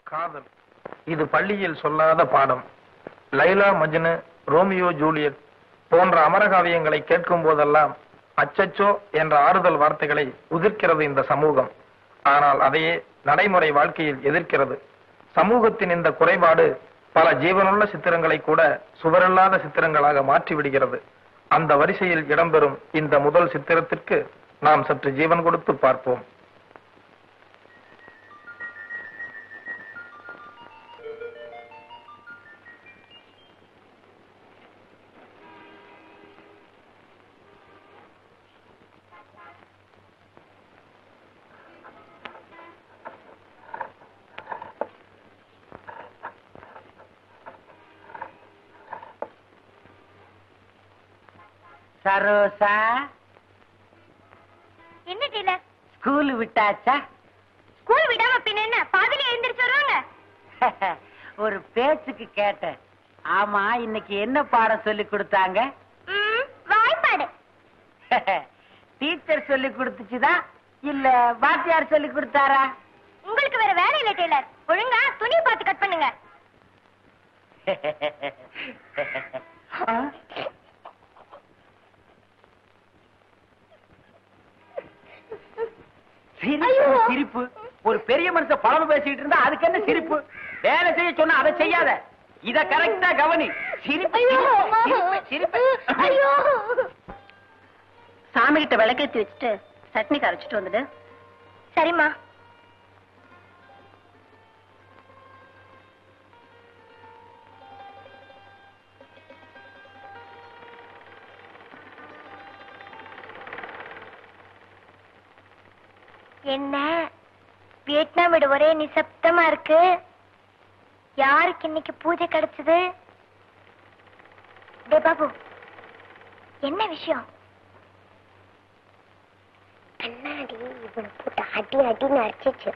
காதல் இது பள்ளியில் சொல்லாத பாடம் லைலா மஜ்னு ரோமியோ ஜூலியட் போன்ற அமரகாவியங்களை கேட்கும் போதெல்லாம் அச்சச்சோ என்ற ஆறுதல் வார்த்தைகளை உதிர்க்கிறது இந்த சமூகம் ஆனால் அதையே நடைமுறை வாழ்க்கையில் எதிர்க்கிறது சமூகத்தின் இந்த குறைபாடு பல ஜீவனுள்ள சித்திரங்களை கூட சுவரில்லாத சித்திரங்களாக மாற்றி விடுகிறது அந்த வரிசையில் இடம்பெறும் இந்த முதல் சித்திரத்திற்கு நாம் சற்று ஜீவன் கொடுத்து பார்ப்போம் சரோசா என்ன டீலர் ஸ்கூல் விட்டாச்சா ஸ்கூல் விடாம பின்ன என்ன பாதியில எழுந்திரிச்சு வருவாங்க ஒரு பேச்சுக்கு கேட்டேன் ஆமா இன்னைக்கு என்ன பாடம் சொல்லி கொடுத்தாங்க ம், வாய்ப்பாடு டீச்சர் சொல்லி கொடுத்துச்சுதா இல்ல வாத்தியார் சொல்லி கொடுத்தாரா உங்களுக்கு வேற வேலை இல்ல டெய்லர் ஒழுங்கா துணி பார்த்து கட் பண்ணுங்க சிரிப்பு ஐயோ. சிரிப்பு ஒரு பெரிய மனுஷன் பழம் பேசிட்டு இருந்தா அதுக்கு என்ன சிரிப்பு வேலை செய்ய சொன்னா அதை செய்யாத இத கரெக்டா கவனி சிரிப்பு ஐயோ சிரிப்பு, சிரிப்பு சிரிப்பு ஐயோ சாமி கிட்ட விளக்கேத்தி வச்சுட்டு சட்னி கரைச்சிட்டு வந்துடு சரிம்மா என்ன வியட்நாம் வீடு ஒரே நிசப்தமா இருக்கு யாருக்கு இன்னைக்கு பூஜை கிடைச்சது டே பாபு என்ன விஷயம் கண்ணாடி இவனை போட்டு அடி அடின்னு அடிச்சிச்சு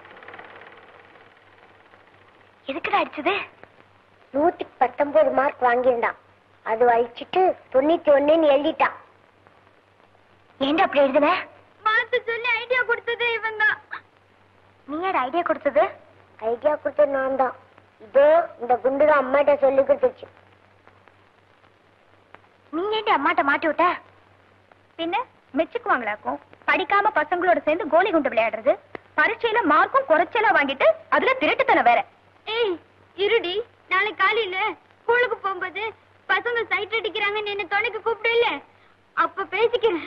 எதுக்குடா அடிச்சது நூத்துக்கு பத்தொன்பது மார்க் வாங்கியிருந்தான் அது அழிச்சிட்டு தொண்ணூத்தி ஒண்ணுன்னு எழுதிட்டான் ஏன்டா அப்படி எழுதுன மாத்து சொல்லி ஐடியா கொடுத்தது இவன் தான் நீ யார் ஐடியா கொடுத்தது ஐடியா கொடுத்தது நான் தான் இதோ இந்த குண்டு தான் அம்மாட்ட சொல்லி கொடுத்துச்சு நீ ஏன்டி அம்மாட்ட மாட்டி விட்ட பின்ன மெச்சுக்குவாங்களாக்கும் படிக்காம பசங்களோட சேர்ந்து கோலி குண்டு விளையாடுறது பரீட்சையில மார்க்கும் குறைச்சலா வாங்கிட்டு அதுல திருட்டுத்தனம் வேற ஏய் இருடி நாளை காலையில ஸ்கூலுக்கு போகும்போது பசங்க சைட் அடிக்கிறாங்கன்னு என்ன துணைக்கு கூப்பிடல அப்ப பேசிக்கிறேன்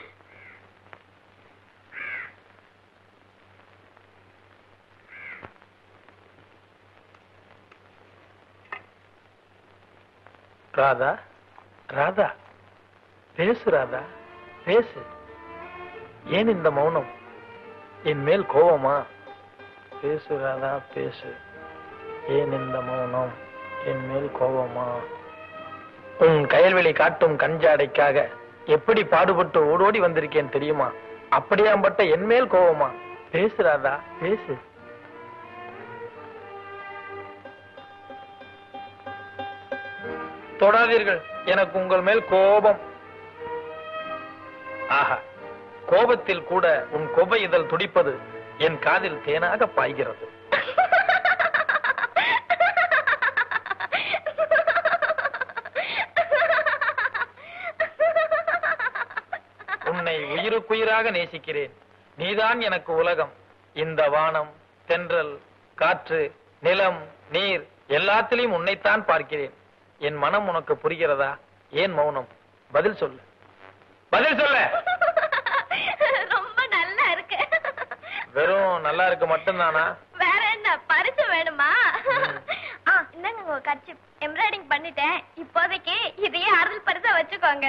ராதா ராதா பேசு ராதா பேசு ஏன் இந்த மௌனம் என் மேல் கோபமா பேசு ராதா பேசு ஏன் இந்த மௌனம் என் மேல் கோபமா உன் கயல்வெளி காட்டும் கஞ்சாடைக்காக எப்படி பாடுபட்டு ஓடோடி வந்திருக்கேன் தெரியுமா அப்படியாம்பட்ட என் மேல் கோபமா பேசு ராதா பேசு தொடாதீர்கள் எனக்கு உங்கள் மேல் கோபம் ஆஹா கோபத்தில் கூட உன் கொபை இதழ் துடிப்பது என் காதில் தேனாக பாய்கிறது உன்னை உயிருக்குயிராக நேசிக்கிறேன் நீதான் எனக்கு உலகம் இந்த வானம் தென்றல் காற்று நிலம் நீர் எல்லாத்திலையும் உன்னைத்தான் பார்க்கிறேன் என் மனம் உனக்கு புரிகிறதா ஏன் மௌனம் பதில் சொல்லு பதில் சொல்ல ரொம்ப நல்லா இருக்கு வெறும் நல்லா இருக்கு மட்டும்தானா வேற என்ன பரிசு வேணுமா ம். ஆ இந்தாங்க உங்க கட்சி எம்ப்ராய்டிங் பண்ணிட்டேன் இப்போதைக்கு இதையே அருள் பரிசா வச்சுக்கோங்க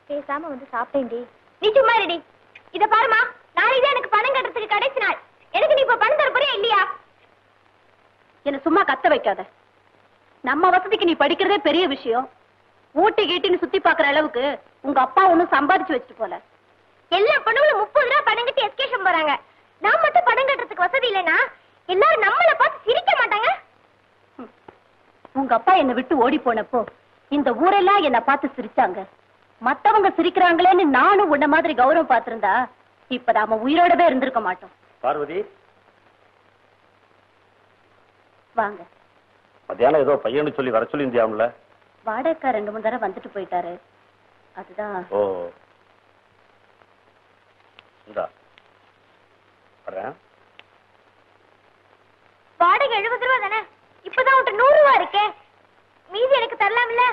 பேசாம வந்து சாப்பிட்டேன்டி நீ சும்மா இருடி இத பாருமா நாளைக்கு எனக்கு பணம் கட்டுறதுக்கு கடைசி நாள் எனக்கு நீ இப்ப பணம் தர போறியா இல்லையா என்ன சும்மா கத்த வைக்காத நம்ம வசதிக்கு நீ படிக்கிறதே பெரிய விஷயம் ஊட்டி கீட்டின்னு சுத்தி பாக்குற அளவுக்கு உங்க அப்பா ஒண்ணும் சம்பாதிச்சு வச்சுட்டு போல எல்லா பொண்ணுங்களும் முப்பது ரூபா பணம் கட்டி எஸ்கேஷன் போறாங்க நான் மட்டும் பணம் கட்டுறதுக்கு வசதி இல்லைன்னா எல்லாரும் நம்மள பார்த்து சிரிக்க மாட்டாங்க உங்க அப்பா என்னை விட்டு ஓடி போனப்போ இந்த ஊரெல்லாம் என்ன பார்த்து சிரிச்சாங்க மத்தவங்க சிரிக்கிறாங்களேன்னு நானும் உன்ன மாதிரி கௌரவம் பார்த்திருந்தா இப்ப நாம உயிரோடவே இருந்திருக்க மாட்டோம் பார்வதி வாங்க மத்தியானம் ஏதோ பையனு சொல்லி வர சொல்லி இருந்தியாம்ல வாடகைக்கா ரெண்டு மூணு தடவை வந்துட்டு போயிட்டாரு அதுதான் ஓ இந்தா வரேன் வாடகை எழுபது ரூபா தானே இப்பதான் உன்கிட்ட நூறு ரூபா இருக்கே மீதி எனக்கு தரலாம்ல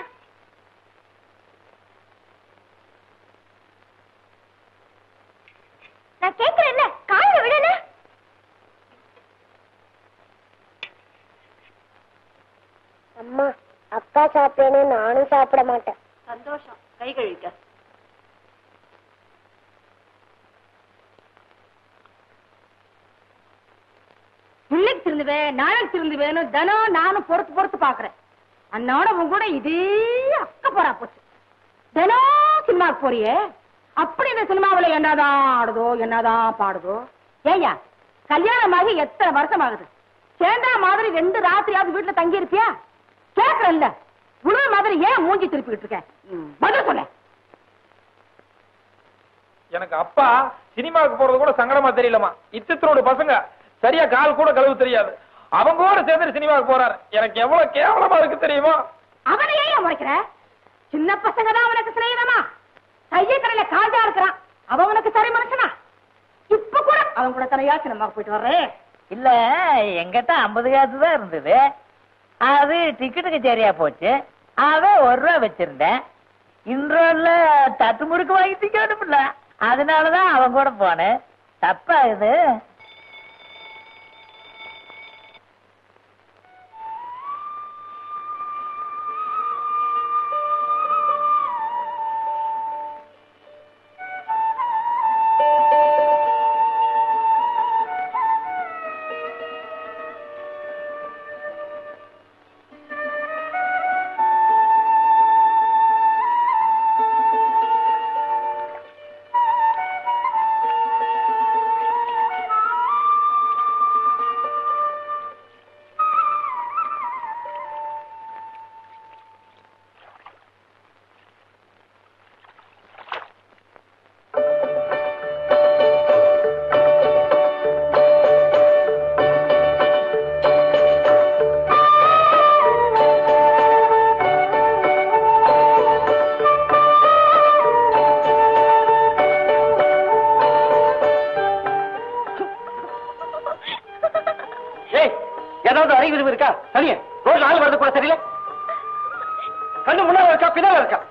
நான் கேக்குறேன்ல காலைல விடல அம்மா அப்பா சாப்பிட்டேன்னு நானும் சாப்பிட மாட்டேன் சந்தோஷம் கை கழுவிக்க இன்னைக்கு திருந்துவேன் நாளைக்கு திருந்துவேன்னு தினம் நானும் பொறுத்து பொறுத்து பாக்குறேன் அண்ணோட உன் கூட இதே அக்க போறா போச்சு தினம் சினிமாவுக்கு போறியே அப்படி இந்த சினிமாவுல என்னதான் ஆடுதோ என்னதான் பாடுதோ ஏய்யா கல்யாணமாகி எத்தனை வருஷம் ஆகுது சேந்தா மாதிரி ரெண்டு ராத்திரியாவது வீட்டுல தங்கி இருப்பியா கேக்குறல்ல உணவு மாதிரி ஏன் மூஞ்சி திருப்பிக்கிட்டு இருக்க ம், பதில் சொல்ல எனக்கு அப்பா சினிமாவுக்கு போறது கூட சங்கடமா தெரியலமா இத்தித்தனோட பசங்க சரியா கால் கூட கழுவு தெரியாது அவங்க கூட சேர்ந்து சினிமாவுக்கு போறாரு எனக்கு எவ்வளவு கேவலமா இருக்கு தெரியுமா அவனை ஏன் முறைக்கிற சின்ன பசங்க தான் அவனுக்கு சிநேகிதமா கையக்கரையில காஜா இருக்கிறான் அவன் உனக்கு சரி மனுஷனா இப்ப கூட அவன் கூட தனையா சினிமாவுக்கு போயிட்டு வர்றேன் இல்ல எங்கிட்ட ஐம்பது காசு தான் இருந்தது அது டிக்கெட்டுக்கு சரியா போச்சு அவன் ஒரு ரூபா வச்சிருந்தேன் இன்றோல்ல தட்டு முறுக்கு வாங்கி திக்கணும்ல அதனாலதான் அவன் கூட போனேன் தப்பா இது ஏய் ஏதாவது அறிவு இருக்கா தனியே ரோட்ல ஆள் வரது கூட தெரியல கண்ணு முன்னால இருக்கா பின்னால இருக்கா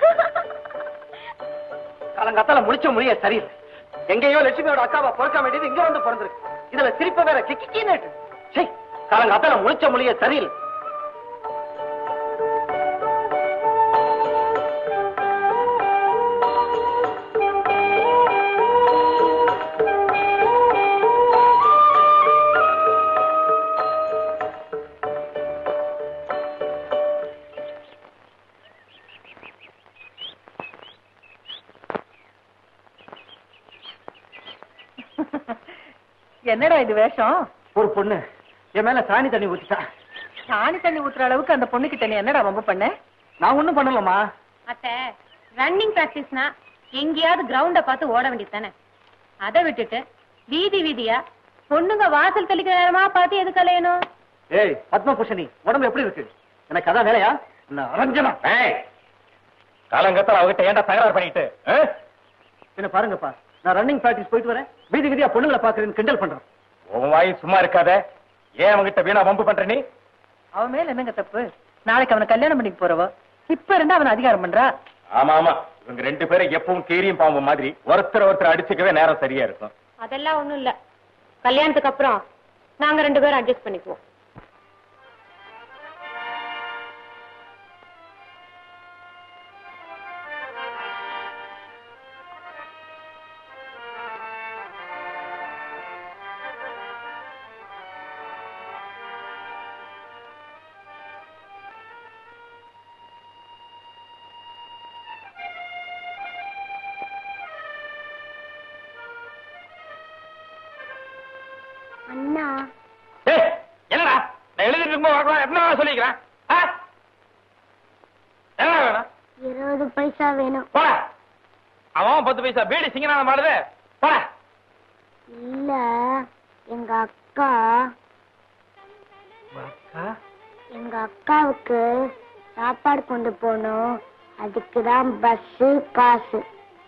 காலங்காத்தால முடிச்ச முடிய சரியில்லை எங்கேயோ லட்சுமியோட அக்காவை பிறக்க வேண்டியது இங்க வந்து பிறந்திருக்கு இதுல சிரிப்ப வேற கிக்கின்னு சரி காலங்காத்தால முடிச்ச முடிய சரியில்லை என்னடா இது வேஷம் ஒரு பொண்ணு என் மேல சாணி தண்ணி ஊத்திட்டா சாணி தண்ணி ஊத்துற அளவுக்கு அந்த பொண்ணு கிட்ட நீ என்னடா ரொம்ப பண்ண நான் ஒண்ணும் பண்ணலமா அத்த ரன்னிங் பிராக்டிஸ்னா எங்கேயாவது கிரவுண்ட பார்த்து ஓட வேண்டியது தானே அதை விட்டுட்டு வீதி வீதியா பொண்ணுங்க வாசல் தெளிக்கிற நேரமா பார்த்து எது கலையணும் ஏய் பத்மபூஷணி உடம்பு எப்படி இருக்கு எனக்கு அதான் வேலையா நான் அரஞ்சனா காலங்கத்தால அவகிட்ட ஏன்டா தகராறு பண்ணிட்டு என்ன பாருங்கப்பா நான் ரன்னிங் பிராக்டிஸ் போயிட்டு வரேன் வீதி வீதியா பொண்ணுங்களை பாக்குறேன்னு கிண்டல் பண்றேன் உன் வாய் சும்மா இருக்காத ஏன் அவங்கிட்ட வீணா வம்பு பண்ற நீ அவன் மேல என்னங்க தப்பு நாளைக்கு அவனை கல்யாணம் பண்ணிட்டு போறவ இப்ப இருந்து அவன் அதிகாரம் பண்றா ஆமா ஆமா இவங்க ரெண்டு பேரும் எப்பவும் கீரியும் பாம்பு மாதிரி ஒருத்தர் ஒருத்தர் அடிச்சுக்கவே நேரம் சரியா இருக்கும் அதெல்லாம் ஒண்ணும் இல்ல கல்யாணத்துக்கு அப்புறம் நாங்க ரெண்டு பேரும் அட்ஜஸ்ட் பண்ணிக்குவோம் திரும்ப வரக்கூடாது என்ன வேணா சொல்லிக்கிறேன் ஆ? என்ன வேணும் இருபது பைசா வேணும் போட அவன் பத்து பைசா பீடி சிங்கனான மாடுது போட இல்ல எங்க அக்கா எங்க அக்காவுக்கு சாப்பாடு கொண்டு போகணும் அதுக்கு தான் பஸ் காசு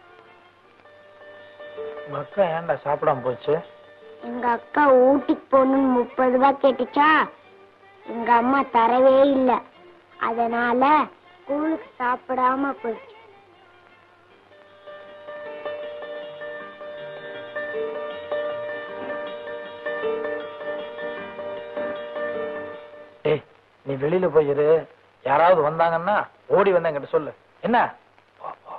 மக்கா ஏன்டா சாப்பிடாம போச்சு எங்க அக்கா ஊட்டிக்கு போகணும்னு முப்பது ரூபாய் கேட்டுச்சா எங்க அம்மா தரவே இல்ல அதனால ஸ்கூலுக்கு சாப்பிடாம போயிடுச்சு ஏய் நீ வெளியில போயிரு யாராவது வந்தாங்கன்னா ஓடி வந்து என்கிட்ட சொல்லு என்ன போ, போ.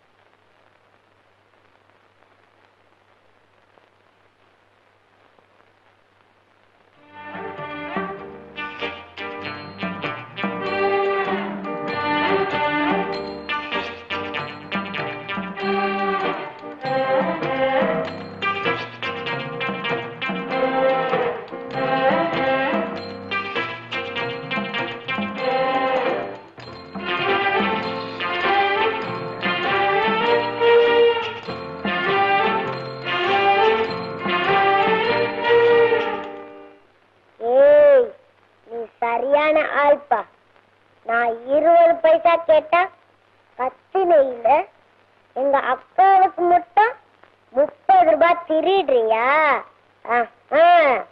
ஏய் நீ சரியான ஆள்பா நான் இருபது பைசா கேட்டா கத்தின இல்ல எங்க அக்காவுக்கு மட்டும் முப்பது ரூபாய் திருடுறியா ஆ, ஆ.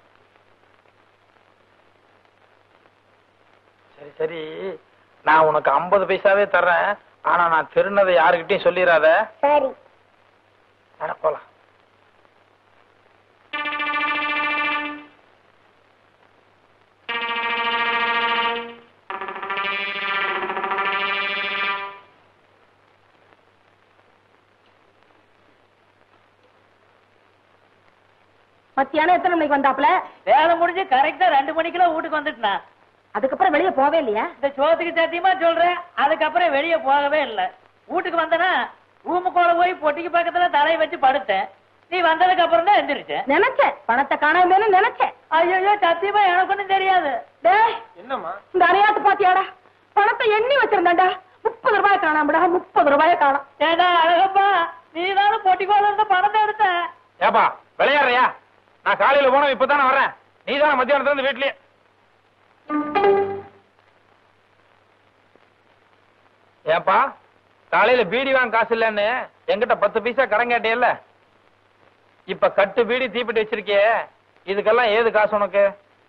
சரி சரி நான் உனக்கு ஐம்பது பைசாவே தர்றேன் ஆனா நான் திருநதை யாருக்கிட்டையும் சொல்லிடாத சரி அட போலாம் மத்தியானம் எத்தனை மணிக்கு வந்தாப்ல வேலை முடிஞ்சு கரெக்டா ரெண்டு மணிக்கெல்லாம் வீட்டுக்கு வந்துட்டுனா அதுக்கப்புறம் வெளியே போவே இல்லையா இந்த சோத்துக்கு சத்தியமா சொல்றேன் அதுக்கப்புறம் வெளியே போகவே இல்லை வீட்டுக்கு வந்தனா ரூமுக்குள்ள போய் பொட்டிக்கு பக்கத்துல தலையை வச்சு படுத்தேன் நீ வந்ததுக்கு அப்புறம் தான் எந்திரிச்சேன் நினைச்சேன் பணத்தை காணாமேன்னு நினைச்சேன் ஐயோ சத்தியமா எனக்கு ஒண்ணும் தெரியாது டேய் என்னம்மா இந்த அரையாத்து பாத்தியாடா பணத்தை எண்ணி வச்சிருந்தேன்டா முப்பது ரூபாய் காணாமடா முப்பது ரூபாய காணோம் ஏடா அழகப்பா நீ தானே பொட்டிக்கோல இருந்த பணத்தை எடுத்த ஏப்பா விளையாடுறியா நான் காலையில போனோம் இப்பதானே வரேன் நீ தானே மத்தியானத்துல இருந்து வீட்லயே ஏப்பா காலையில பீடி வாங்க காசு இல்லன்னு என்கிட்ட பத்து பைசா கடன் கேட்டியல்ல இப்ப கட்டு பீடி தீப்பிட்டு வச்சிருக்கியே இதுக்கெல்லாம் ஏது காசு உனக்கு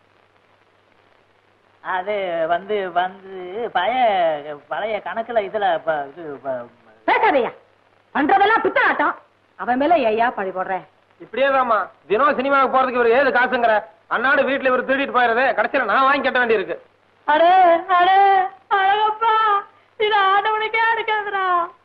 அது வந்து வந்து பழைய பழைய கணக்குல இதுல ப- இது ப- பேசாதையா பண்றதெல்லாம் பித்தனாட்டம் அவன் மேல ஐயா பழி போடுறேன் இப்படியே தாமா தினம் சினிமாவுக்கு போறதுக்கு இவர் ஏது காசுங்கிற அன்னாடு வீட்டுல இவர் திருடிட்டு போயிடுறது கடைசியில நான் வாங்கி கட்ட வேண்டியிருக்கு அடே அடே அழகப்பா இது ஆண்டவனுக்கே அடுக்காதுடா